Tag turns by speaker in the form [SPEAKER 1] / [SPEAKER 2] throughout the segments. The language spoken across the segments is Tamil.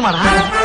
[SPEAKER 1] நிஜமாடா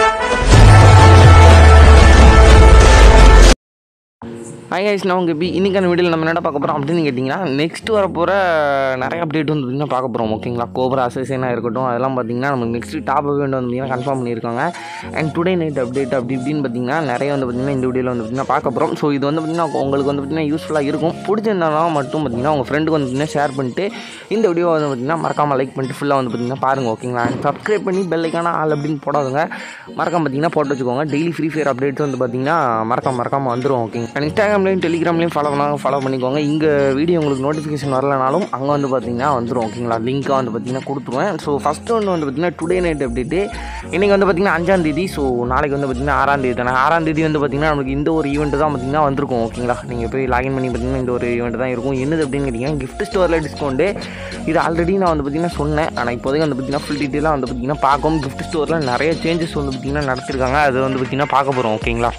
[SPEAKER 2] ஹாய் guys நான் உங்கள் பி இன்றைக்கான வீடியோவில் நம்ம என்ன பார்க்க போகிறோம் அப்படின்னு கேட்டிங்கன்னா நெக்ஸ்ட் வர போகிற நிறைய அப்டேட் வந்து பார்த்திங்கன்னா பார்க்க போகிறோம் ஓகேங்களா கோபரா அசோசியனாக இருக்கட்டும் அதெல்லாம் பார்த்திங்கன்னா நமக்கு நெக்ஸ்ட் டாப் வந்து பார்த்திங்கன்னா கன்ஃபார்ம் பண்ணியிருக்காங்க அண்ட் டுடே நைட் அப்டேட் அப்படி இப்படின்னு பார்த்திங்கன்னா நிறைய வந்து பார்த்திங்கன்னா இந்த வீடியோவில் வந்து பார்த்திங்கன்னா பார்க்க போகிறோம் ஸோ இது வந்து பார்த்திங்கன்னா உங்களுக்கு வந்து பார்த்திங்கன்னா யூஸ்ஃபுல்லாக இருக்கும் பிடிச்சிருந்தாலும் மட்டும் பார்த்திங்கன்னா உங்கள் ஃப்ரெண்டுக்கு வந்து பார்த்திங்கன்னா ஷேர் பண்ணிட்டு இந்த வீடியோ வந்து பார்த்திங்கன்னா மறக்காமல் லைக் பண்ணிட்டு ஃபுல்லாக வந்து பார்த்திங்கன்னா பாருங்கள் ஓகேங்களா அண்ட் சப்ஸ்கிரைப் பண்ணி பெல்லைக்கான ஆள் அப்படின்னு போடாதுங்க மறக்காம பார்த்தீங்கன்னா போட்டு வச்சுக்கோங்க டெய்லி ஃப்ரீ ஃபயர் அப்டேட்ஸ் வந்து பார்த்தீங்கன்னா மறக்காம மறக்காம வந்துடும் ஓகேங்க அண்ட் இன்ஸ்டாகிராம்லையும் டெலிகிராம்லையும் ஃபாலோ பண்ணாங்க ஃபாலோ பண்ணிக்கோங்க இங்கே வீடியோ உங்களுக்கு நோட்டிஃபிகேஷன் வரலனாலும் அங்கே வந்து பார்த்தீங்கன்னா வந்துடும் ஓகேங்களா லிங்க்காக வந்து பார்த்தீங்கன்னா கொடுத்துருவேன் ஸோ ஃபஸ்ட்டு ஒன்று வந்து பார்த்தீங்கன்னா டுடே நைட் அப்டேட்டு இன்றைக்கி வந்து பார்த்தீங்கன்னா அஞ்சாம் தேதி ஸோ நாளைக்கு வந்து பார்த்தீங்கன்னா ஆறாம் தேதி தானே ஆறாம் தேதி வந்து பார்த்தீங்கன்னா நமக்கு இந்த ஒரு ஈவெண்ட் தான் பார்த்தீங்கன்னா வந்திருக்கும் ஓகேங்களா நீங்கள் போய் லாகின் பண்ணி பார்த்தீங்கன்னா இந்த ஒரு ஈவெண்ட் தான் இருக்கும் என்னது அப்படின்னு கேட்டிங்கன்னா கிஃப்ட் ஸ்டோரில் டிஸ்கவுண்ட்டு இது ஆல்ரெடி நான் வந்து பார்த்தீங்கன்னா சொன்னேன் ஆனால் இப்போதைக்கு வந்து பார்த்தீங்கன்னா ஃபுல் டீட்டெயிலாக வந்து பார்த்தீங்கன்னா பார்க்கும் கிஃப்ட் ஸ்டோரில் நிறைய சேஞ்சஸ் வந்து பார்த்தீங்கன்னா நடத்திருக்காங்க அது வந்து பார்த்தீங்கன்னா பார்க்க போகிறோம் ஓகேங்களா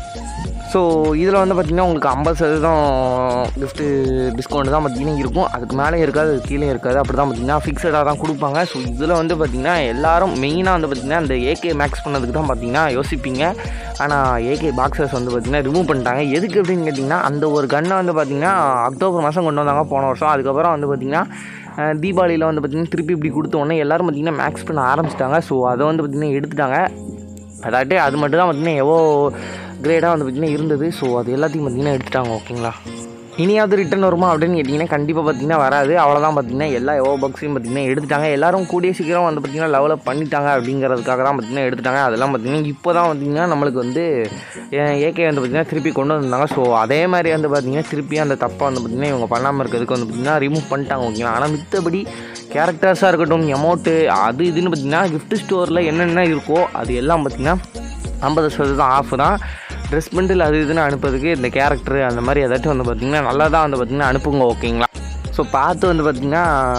[SPEAKER 2] ஸோ இதில் வந்து பார்த்திங்கன்னா உங்களுக்கு ஐம்பது சதவீதம் கிஃப்ட்டு டிஸ்கவுண்ட் தான் பார்த்திங்கன்னா இருக்கும் அதுக்கு மேலே இருக்காது அதுக்கு கீழே இருக்காது அப்படி தான் பார்த்திங்கன்னா ஃபிக்ஸடாக தான் கொடுப்பாங்க ஸோ இதில் வந்து பார்த்திங்கன்னா எல்லாரும் மெயினாக வந்து பார்த்திங்கன்னா இந்த ஏகே மேக்ஸ் பண்ணதுக்கு தான் பார்த்திங்கன்னா யோசிப்பீங்க ஆனால் ஏகே பாக்ஸர்ஸ் வந்து பார்த்திங்கன்னா ரிமூவ் பண்ணிட்டாங்க எதுக்கு அப்படின்னு கேட்டிங்கன்னா அந்த ஒரு கன்னை வந்து பார்த்திங்கன்னா அக்டோபர் மாதம் கொண்டு வந்தாங்க போன வருஷம் அதுக்கப்புறம் வந்து பார்த்திங்கன்னா அஹ், தீபாவளியில் வந்து பார்த்திங்கன்னா திருப்பி இப்படி கொடுத்த உடனே எல்லோரும் பார்த்திங்கன்னா மேக்ஸ் பண்ண ஆரம்பிச்சிட்டாங்க ஸோ அதை வந்து பார்த்திங்கன்னா எடுத்துட்டாங்க அதாட்டி அது மட்டும் தான் பார்த்திங்கன்னா எவ்வளோ கிரேடாக வந்து பார்த்திங்கன்னா இருந்தது ஸோ அது எல்லாத்தையும் பார்த்திங்கன்னா எடுத்துட்டாங்க ஓகேங்களா இனியாவது ரிட்டன் வருமா அப்படின்னு கேட்டிங்கன்னா கண்டிப்பாக பார்த்திங்கன்னா வராது அவ்வளோதான் பார்த்திங்கன்னா எல்லா எவ்வளோ பக்ஸையும் பார்த்திங்கன்னா எடுத்துட்டாங்க எல்லாரும் கூடிய சீக்கிரம் வந்து பார்த்திங்கன்னா லெவலப் பண்ணிட்டாங்க அப்படிங்கிறதுக்காக தான் பார்த்திங்கன்னா எடுத்துட்டாங்க அதெல்லாம் பார்த்திங்கன்னா இப்போ தான் பார்த்திங்கன்னா நம்மளுக்கு வந்து ஏகே வந்து பார்த்திங்கன்னா திருப்பி கொண்டு வந்திருந்தாங்க ஸோ அதே மாதிரி வந்து பார்த்திங்கன்னா திருப்பி அந்த தப்பை வந்து பார்த்திங்கன்னா இவங்க பண்ணாமல் இருக்கிறதுக்கு வந்து பார்த்திங்கன்னா ரிமூவ் பண்ணிட்டாங்க ஓகேங்களா ஆனால் மித்தபடி கேரக்டர்ஸாக இருக்கட்டும் அமௌண்ட்டு அது இதுன்னு பார்த்திங்கன்னா கிஃப்ட் ஸ்டோரில் என்னென்ன இருக்கோ அது எல்லாம் பார்த்திங்கன்னா ஐம்பது சதவீதம் ஆஃப் தான் ட்ரெஸ் பண்டில் அது இதுன்னு அனுப்புறதுக்கு இந்த கேரக்டர் அந்த மாதிரி ஏதாச்சும் வந்து பார்த்திங்கன்னா நல்லா தான் வந்து பார்த்திங்கன்னா அனுப்புங்க ஓகேங்களா ஸோ பார்த்து வந்து பார்த்திங்கன்னா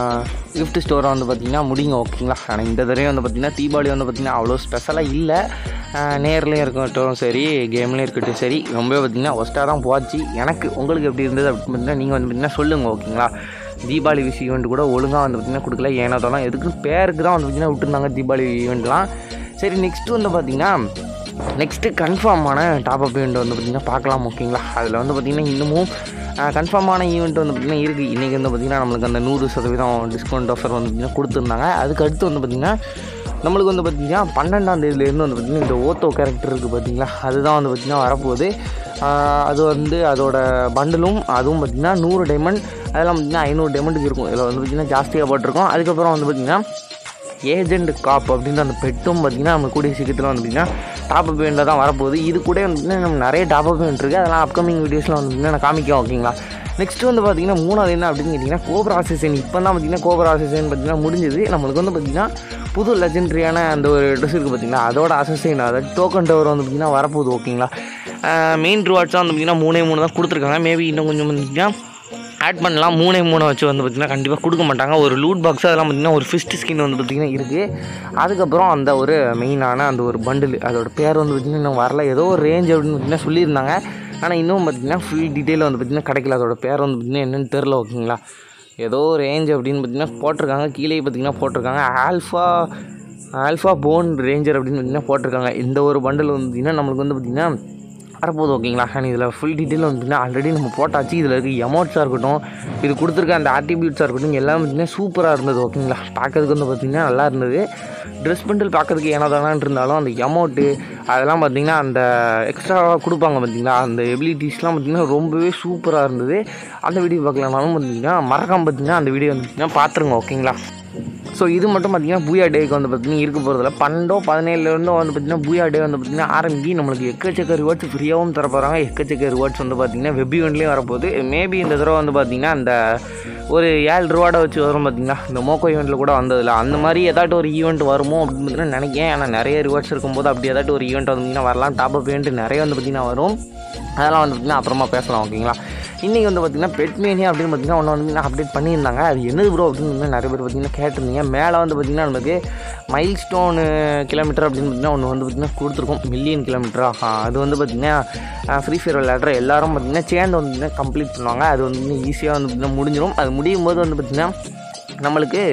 [SPEAKER 2] gift ஸ்டோரை வந்து பார்த்திங்கன்னா முடிங்க ஓகேங்களா ஆனால் இந்த தடவை வந்து பார்த்திங்கன்னா தீபாவளி வந்து பார்த்திங்கன்னா அவ்வளோ ஸ்பெஷலாக இல்லை நேர்லேயும் இருக்கட்டும் சரி கேம்லேயும் இருக்கட்டும் சரி ரொம்பவே பார்த்திங்கன்னா ஒஸ்ட்டாக தான் போச்சு எனக்கு உங்களுக்கு எப்படி இருந்தது அப்படின்னு பார்த்தீங்கன்னா நீங்கள் வந்து பார்த்திங்கன்னா சொல்லுங்கள் ஓகேங்களா தீபாவளி விஷ் ஈவெண்ட் கூட ஒழுங்காக வந்து பார்த்திங்கன்னா கொடுக்கல ஏனோ தான் எதுக்கு பேருக்கு தான் வந்து பார்த்திங்கன்னா விட்டுருந்தாங்க தீபாவளி ஈவெண்ட்லாம் சரி நெக்ஸ்ட்டு வந்து பார்த்திங்கன்னா நெக்ஸ்ட்டு கன்ஃபார்மான டாப்அப் ஈவெண்ட் வந்து பார்த்திங்கன்னா பார்க்கலாம் ஓகேங்களா அதில் வந்து பார்த்திங்கன்னா இன்னமும் கன்ஃபார்மான ஈவெண்ட் வந்து பார்த்திங்கன்னா இருக்குது இன்றைக்கி வந்து பார்த்திங்கன்னா நம்மளுக்கு அந்த நூறு சதவீதம் டிஸ்கவுண்ட் ஆஃபர் வந்து பார்த்திங்கன்னா கொடுத்துருந்தாங்க அதுக்கு அடுத்து வந்து பார்த்திங்கன்னா நம்மளுக்கு வந்து பார்த்திங்கன்னா பன்னெண்டாம் தேதியிலேருந்து வந்து பார்த்திங்கன்னா இந்த ஓத்தோ கேரக்டர் இருக்குது பார்த்திங்களா அதுதான் வந்து பார்த்திங்கன்னா வரப்போகுது ஆஹ் அது வந்து அதோட பண்டலும் அதுவும் பார்த்திங்கன்னா நூறு டைமண்ட் அதெல்லாம் பார்த்திங்கன்னா ஐநூறு டைமண்டுக்கு இருக்கும் இதில் வந்து பார்த்திங்கன்னா ஜாஸ்தியாக போட்டிருக்கோம் அதுக்கப்புறம் வந்து பார்த்திங்கன்னா ஏஜென்ட் காப் அப்படின்ற அந்த பெட்டும் பார்த்திங்கன்னா நம்ம கூடிய சீக்கிரத்தில் வந்து பார்த்திங்கன்னா டாப் அப் இவெண்ட்டில் தான் வரப்போகுது இது கூட வந்து பார்த்திங்கன்னா நம்ம நிறைய டாப் அப் இவெண்ட் இருக்குது அதெல்லாம் அப்கமிங் வீடியோஸில் வந்து பார்த்திங்கன்னா நான் காமிக்கும் ஓகேங்களா நெக்ஸ்ட் வந்து பார்த்திங்கன்னா மூணாவது என்ன அப்படின்னு கேட்டிங்கன்னா கோப்ரா சீசன் இப்போ தான் பார்த்திங்கன்னா கோப்ரா சீசன் பார்த்திங்கன்னா முடிஞ்சது நம்மளுக்கு வந்து பார்த்திங்கன்னா புது லெஜெண்டரியான அந்த ஒரு ட்ரெஸ் இருக்குது பார்த்திங்களா அதோட அசசைன் அதாவது டோக்கன் டவர் வந்து பார்த்திங்கன்னா வரப்போகுது ஓகேங்களா மெயின் ரிவார்ட்ஸாக வந்து பார்த்திங்கன்னா மூணே மூணு தான் கொடுத்துருக்காங்க மேபி இன்னும் கொஞ்சம் பார்த்திங்கன்னா ஆட் பண்ணலாம் மூணே மூணை வச்சு வந்து பார்த்திங்கன்னா கண்டிப்பாக கொடுக்க மாட்டாங்க ஒரு லூட் பாக்ஸ் அதெல்லாம் பார்த்திங்கன்னா ஒரு ஃபிஸ்ட் ஸ்கின் வந்து பார்த்திங்கன்னா இருக்குது அதுக்கப்புறம் அந்த ஒரு மெயினான அந்த ஒரு பண்டில் அதோட பேர் வந்து பார்த்திங்கன்னா இன்னும் வரல ஏதோ ஒரு ரேஞ்ச் அப்படின்னு பார்த்திங்கன்னா சொல்லியிருந்தாங்க ஆனால் இன்னும் பார்த்திங்கன்னா ஃபுல் டீட்டெயில் வந்து பார்த்திங்கன்னா கிடைக்கல அதோட பேர் வந்து பார்த்திங்கன்னா என்னென்னு தெரில ஓகேங்களா ஏதோ ரேஞ்ச் அப்படின்னு பார்த்திங்கன்னா போட்டிருக்காங்க கீழே பார்த்திங்கன்னா போட்டிருக்காங்க ஆல்ஃபா ஆல்ஃபா போன் ரேஞ்சர் அப்படின்னு பார்த்திங்கன்னா போட்டிருக்காங்க இந்த ஒரு பண்டில் வந்து பார்த்திங்கன்னா நம்மளுக்கு வந்து பார்த்திங்கன்னா வரப்போகுது ஓகேங்களா அண்ட் இதில் ஃபுல் டீட்டெயில் வந்துன்னா ஆல்ரெடி நம்ம போட்டாச்சு இதில் இருக்க எமௌண்ட்ஸாக இருக்கட்டும் இது கொடுத்துருக்க அந்த ஆர்டிபியூட்ஸாக இருக்கட்டும் எல்லாம் பார்த்திங்கன்னா சூப்பராக இருந்தது ஓகேங்களா பார்க்கறதுக்கு வந்து பார்த்திங்கன்னா நல்லா இருந்தது ட்ரெஸ் பண்டில் பார்க்கறதுக்கு ஏனோதானான் இருந்தாலும் அந்த எமௌண்ட்டு அதெல்லாம் பார்த்திங்கன்னா அந்த எக்ஸ்ட்ராவாக கொடுப்பாங்க பார்த்திங்களா அந்த எபிலிட்டிஸ்லாம் பார்த்திங்கன்னா ரொம்பவே சூப்பராக இருந்தது அந்த வீடியோ பார்க்கலனாலும் பார்த்திங்கன்னா மறக்காம பார்த்திங்கன்னா அந்த வீடியோ வந்து பார்த்திங்கன்னா பார்த்துருங்க ஓகேங்களா ஸோ இது மட்டும் பார்த்திங்கன்னா பூயா டேக்கு வந்து பார்த்திங்கன்னா இருக்க போகிறதில்ல பன்னெண்டோ பதினேழுலேருந்தோ வந்து பார்த்திங்கன்னா பூயா டே வந்து பார்த்திங்கன்னா ஆரம்பி நம்மளுக்கு எக்கச்சக்க ரிவார்ட்ஸ் ஃப்ரீயாகவும் தர போகிறாங்க எக்கச்சக்க ரிவார்ட்ஸ் வந்து பார்த்திங்கன்னா வெப் ஈவெண்ட்லேயும் வரப்போகுது மேபி இந்த தடவை வந்து பார்த்திங்கன்னா அந்த ஒரு ஏழு ரூபாட வச்சு வரும் பார்த்திங்களா இந்த மோக்கோ ஈவெண்ட்டில் கூட வந்ததில்ல அந்த மாதிரி ஏதாட்டும் ஒரு ஈவெண்ட் வருமோ அப்படின்னு பார்த்தீங்கன்னா நினைக்கிறேன் ஆனால் நிறைய ரிவார்ட்ஸ் இருக்கும்போது அப்படி ஏதாட்டும் ஒரு ஈவெண்ட் வந்து பார்த்திங்கன்னா வரலாம் டாப் அப் ஈவெண்ட் நிறைய வந்து பார்த்திங்கன்னா வரும் அதெல்லாம் வந்து பார்த்திங்கன்னா அப்புறமா பேசலாம் ஓகேங்களா இன்றைக்கி வந்து பார்த்திங்கன்னா பெட்மேனியா அப்படின்னு பார்த்திங்கன்னா ஒன்று வந்து அப்டேட் பண்ணியிருந்தாங்க அது என்னது ப்ரோ அப்படின்னு வந்து நிறைய பேர் பார்த்திங்கன்னா கேட்டிருந்தீங்க மேலே வந்து பார்த்திங்கன்னா நமக்கு மைல் ஸ்டோனு கிலோமீட்டர் அப்படின்னு பார்த்திங்கன்னா ஒன்று வந்து பார்த்திங்கன்னா கொடுத்துருக்கோம் மில்லியன் கிலோமீட்டரா அது வந்து பார்த்திங்கன்னா ஃப்ரீ ஃபயர் விளையாடுற எல்லாரும் பார்த்திங்கன்னா சேர்ந்து வந்து பார்த்திங்கன்னா கம்ப்ளீட் பண்ணுவாங்க அது வந்து ஈஸியாக வந்து பார்த்திங்கன்னா முடிஞ்சிடும் அது முடியும் போது வந்து பார்த்திங்கன்னா நம்மளுக்கு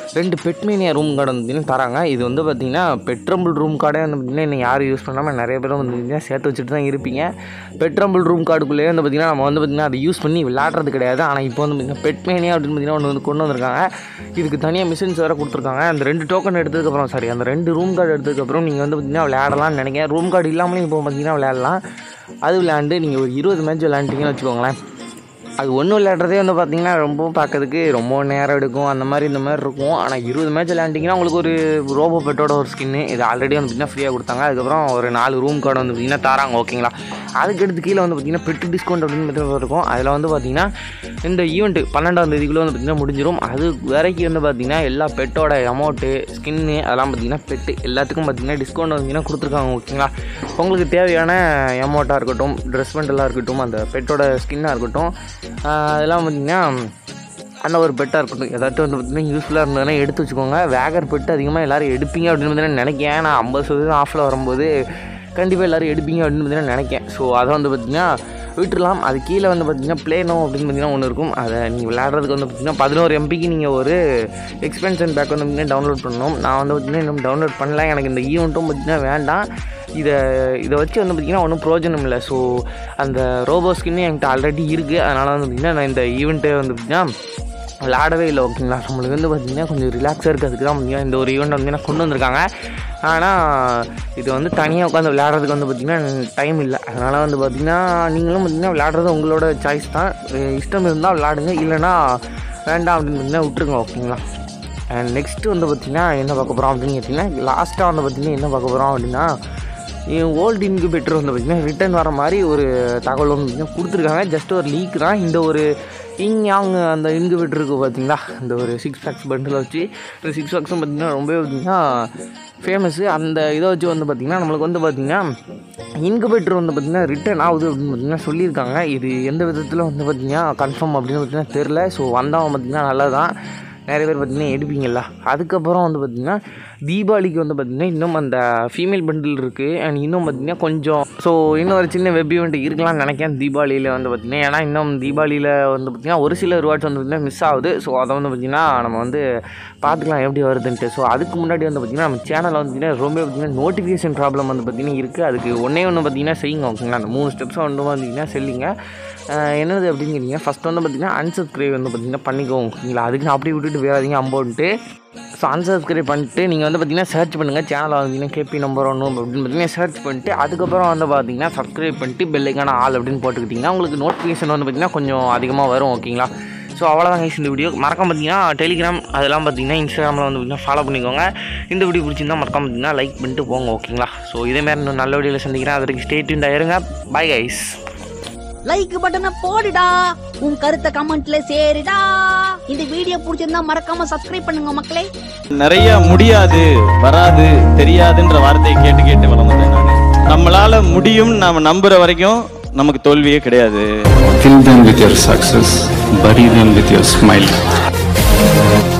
[SPEAKER 2] ரெண்டு பெட்மேனியா ரூம் கார்டு வந்து பார்த்தீங்கன்னா தராங்க இது வந்து பார்த்தீங்கன்னா பெட்ரம்பிள் ரூம் கார்டே வந்து பார்த்தீங்கன்னா இன்னும் யாரும் யூஸ் பண்ணாமல் நிறைய பேர் வந்து பார்த்தீங்கன்னா சேர்த்து வச்சுட்டு தான் இருப்பீங்க பெட்ரம்பிள் ரூம் கார்டுக்குள்ளேயே வந்து பார்த்தீங்கன்னா நம்ம வந்து பார்த்தீங்கன்னா அதை யூஸ் பண்ணி விளையாடுறது கிடையாது ஆனால் இப்போ வந்து பார்த்தீங்கன்னா பெட்மேனியா அப்படின்னு பார்த்தீங்கன்னா ஒன்று வந்து கொண்டு வந்திருக்காங்க இதுக்கு தனியாக மிஷின்ஸ் வேறு கொடுத்துருக்காங்க அந்த ரெண்டு டோக்கன் எடுத்ததுக்கப்புறம் சாரி அந்த ரெண்டு ரூம் கார்டு எடுத்ததுக்கப்புறம் நீங்கள் வந்து பார்த்தீங்கன்னா விளையாடலாம்னு நினைக்கிறேன் ரூம் கார்டு இல்லாமலே இப்போ பார்த்தீங்கன்னா விளையாடலாம் அது விளையாண்டு நீங்கள் ஒரு இருபது மேட்ச் விளையாண்டிங்கன்னு வச்சுக்கோங்களேன் அது ஒன்றும் விளையாடுறதே வந்து பார்த்தீங்கன்னா ரொம்ப பார்க்கறதுக்கு ரொம்ப நேரம் எடுக்கும் அந்த மாதிரி இந்த மாதிரி இருக்கும் ஆனால் இருபது மேட்ச் விளையாண்டிங்கன்னா உங்களுக்கு ஒரு ரோபோ பெட்டோட ஒரு ஸ்கின்னு இது ஆல்ரெடி வந்து பார்த்தீங்கன்னா ஃப்ரீயாக கொடுத்தாங்க அதுக்கப்புறம் ஒரு நாலு ரூம் கார்டு வந்து பார்த்தீங்கன்னா தராங்க ஓகேங்களா அதுக்கடுத்து கீழே வந்து பார்த்தீங்கன்னா பெட்டு டிஸ்கவுண்ட் அப்படின்னு பார்த்தீங்கன்னா இருக்கும் அதில் வந்து பார்த்தீங்கன்னா இந்த ஈவெண்ட்டு பன்னெண்டாம் தேதிக்குள்ளே வந்து பார்த்தீங்கன்னா முடிஞ்சிடும் அது வரைக்கும் வந்து பார்த்தீங்கன்னா எல்லா பெட்டோட அமௌண்ட்டு ஸ்கின்னு அதெல்லாம் பார்த்தீங்கன்னா பெட்டு எல்லாத்துக்கும் பார்த்தீங்கன்னா டிஸ்கவுண்ட் பார்த்தீங்கன்னா கொடுத்துருக்காங்க ஓகேங்களா உங்களுக்கு தேவையான அமௌண்ட்டாக இருக்கட்டும் ட்ரெஸ் பண்டலாக இருக்கட்டும் அந்த பெட்டோட ஸ்கின்னாக இருக்கட்டும் ஆஹ் அதெல்லாம் பார்த்தீங்கன்னா அந்த ஒரு பெட்டாக இருக்கட்டும் ஏதாச்சும் வந்து பார்த்தீங்கன்னா யூஸ்ஃபுல்லாக இருந்ததுன்னா எடுத்து வச்சுக்கோங்க வேகர் பெட்டு அதிகமாக எல்லோரும் எடுப்பீங்க அப்படின்னு பார்த்தீங்கன்னா நினைக்கிறேன் நான் ஐம்பது சதவீதம் ஆஃபில் வரும்போது கண்டிப்பாக எல்லோரும் எடுப்பீங்க அப்படின்னு பார்த்தீங்கன்னா நினைக்கிறேன் ஸோ அதை வந்து பார்த்தீங்கன்னா விட்டுறலாம் அது கீழே வந்து பார்த்தீங்கன்னா ப்ளேனோ அப்படின்னு பார்த்தீங்கன்னா ஒன்று இருக்கும் அதை நீங்கள் விளையாடுறதுக்கு வந்து பார்த்தீங்கன்னா பதினோரு எம்பிக்கு நீங்கள் ஒரு எக்ஸ்பென்ஷன் பேக் வந்து பார்த்தீங்கன்னா டவுன்லோட் பண்ணணும் நான் வந்து பார்த்தீங்கன்னா இன்னும் டவுன்லோட் பண்ணல எனக்கு இந்த ஈவெண்ட்டும் பார்த்தீங்கன்னா வேண்டாம் இதை இதை வச்சு வந்து பார்த்திங்கன்னா ஒன்றும் பிரயோஜனம் இல்லை ஸோ அந்த ரோபோ ஸ்கின்னு என்கிட்ட ஆல்ரெடி இருக்குது அதனால் வந்து பார்த்திங்கன்னா நான் இந்த ஈவெண்ட்டை வந்து பார்த்திங்கன்னா விளாடவே இல்லை ஓகேங்களா நம்மளுக்கு வந்து பார்த்திங்கன்னா கொஞ்சம் ரிலாக்ஸாக இருக்கிறதுக்கு தான் பார்த்திங்கன்னா இந்த ஒரு ஈவெண்ட் வந்து கொண்டு வந்திருக்காங்க ஆனால் இது வந்து தனியாக உட்காந்து விளையாடுறதுக்கு வந்து பார்த்திங்கன்னா டைம் இல்லை அதனால் வந்து பார்த்திங்கன்னா நீங்களும் பார்த்திங்கன்னா விளையாடுறது உங்களோட சாய்ஸ் தான் அஹ் இஷ்டம் இருந்தால் விளையாடுங்க இல்லைன்னா வேண்டாம் அப்படின்னு பார்த்தீங்கன்னா விட்டுருங்க ஓகேங்களா அண்ட் நெக்ஸ்ட்டு வந்து பார்த்திங்கன்னா என்ன பார்க்க போகிறோம் அப்படின்னு கேட்டிங்கன்னா லாஸ்ட்டாக வந்து பார்த்திங்கன்னா என்ன பார்க்க போகிறோம் அப்படின்னா ஓல்டு இன்குபேட்டர் வந்து பார்த்திங்கன்னா ரிட்டர்ன் வர மாதிரி ஒரு தகவல் வந்து பார்த்திங்கன்னா கொடுத்துருக்காங்க ஜஸ்ட் ஒரு லீக் தான் இந்த ஒரு இங் யாங் அந்த இன்குபேட்டர் இருக்குது பார்த்தீங்களா இந்த ஒரு சிக்ஸ் பேக்ஸ் பண்டில் வச்சு இந்த சிக்ஸ் பேக்ஸும் பார்த்திங்கன்னா ரொம்பவே பார்த்திங்கன்னா ஃபேமஸ்ஸு அந்த இதை வச்சு வந்து பார்த்திங்கன்னா நம்மளுக்கு வந்து பார்த்திங்கன்னா இன்குபேட்டர் வந்து பார்த்திங்கன்னா ரிட்டர்ன் ஆகுது அப்படின்னு பார்த்திங்கன்னா சொல்லியிருக்காங்க இது எந்த விதத்தில் வந்து பார்த்திங்கன்னா கன்ஃபார்ம் அப்படின்னு பார்த்திங்கன்னா தெரில ஸோ வந்தவன் பார்த்திங்கன்னா நல்லதான் நிறைய பேர் பார்த்திங்கன்னா எடுப்பீங்கல்ல அதுக்கப்புறம் வந்து பார்த்திங்கன்னா தீபாவளிக்கு வந்து பார்த்திங்கன்னா இன்னும் அந்த ஃபீமேல் பண்டில் இருக்குது அண்ட் இன்னும் பார்த்திங்கன்னா கொஞ்சம் ஸோ இன்னும் ஒரு சின்ன வெப் ஈவெண்ட் இருக்கலாம்னு நினைக்கிறேன் தீபாவளியில் வந்து பார்த்திங்கன்னா ஏன்னா இன்னும் தீபாவளியில் வந்து பார்த்திங்கன்னா ஒரு சில ரிவார்ட்ஸ் வந்து பார்த்திங்கன்னா மிஸ் ஆகுது ஸோ அதை வந்து பார்த்திங்கன்னா நம்ம வந்து பார்த்துக்கலாம் எப்படி வருதுன்ட்டு ஸோ அதுக்கு முன்னாடி வந்து பார்த்திங்கன்னா நம்ம சேனலில் வந்து பார்த்திங்கன்னா ரொம்ப பார்த்திங்கன்னா நோட்டிஃபிகேஷன் ப்ராப்ளம் வந்து பார்த்திங்கன்னா இருக்குது அதுக்கு ஒன்றே ஒன்று பார்த்திங்கன்னா செய்யுங்க ஓகேங்களா அந்த மூணு ஸ்டெப்ஸும் வந்து பார்த்திங்கன்னா செல்லிங்க ஆஹ் என்னது அப்படின்னு கேட்டிங்கன்னா ஃபஸ்ட் வந்து பார்த்திங்கன்னா unsubscribe வந்து பார்த்திங்கன்னா பண்ணிக்கோங்க ஓகேங்களா அதுக்கு நான் அப்படியே விட்டுட்டு வேறாதீங்க அம்பௌண்ட்டு ஸோ unsubscribe பண்ணிட்டு நீங்கள் வந்து பார்த்திங்கன்னா சர்ச் பண்ணுங்கள் சேனலில் வந்தீங்கன்னா கேபி நம்பர் ஒன்று அப்படின்னு பார்த்தீங்கன்னா சர்ச் பண்ணிட்டு அதுக்கப்புறம் வந்து பார்த்தீங்கன்னா சப்ஸ்கிரைப் பண்ணிட்டு பெல்லைக்கான ஆள் அப்படின்னு போட்டுக்கிட்டிங்கன்னா உங்களுக்கு நோட்டிஃபிகேஷன் வந்து பார்த்திங்கன்னா கொஞ்சம் அதிகமாக வரும் ஓகேங்களா ஸோ அவ்வளோதான் guys இந்த வீடியோ மறக்காம பார்த்தீங்கன்னா டெலிகிராம் அதெல்லாம் பார்த்தீங்கன்னா இன்ஸ்டாகிராமில் வந்து பார்த்தீங்கன்னா ஃபாலோ பண்ணிக்கோங்க இந்த வீடியோ பிடிச்சிருந்தா மறக்காம பார்த்தீங்கன்னா லைக் பண்ணிட்டு போங்க ஓகேங்களா ஸோ இதேமாதிரி இன்னும் நல்ல வீடியோவில் சந்திக்கிறேன் அதற்கு ஸ்டேட்யூண்டாக இருங்க பை கைஸ்
[SPEAKER 1] லைக் பட்டனை போடுடா உன் கருத்தை கமெண்ட்ல சேருடா இந்த வீடியோ பிடிச்சிருந்தா மறக்காம சப்ஸ்கிரைப் பண்ணுங்க மக்களே
[SPEAKER 3] நிறைய முடியாது வராது தெரியாதுன்ற வார்த்தையை கேட்டு கேட்டு வளர்ந்துட்டேன் நான் நம்மளால முடியும் நாம நம்புற வரைக்கும் நமக்கு தோல்வியே கிடையாது
[SPEAKER 4] Kill them with your success, bury them with your smile.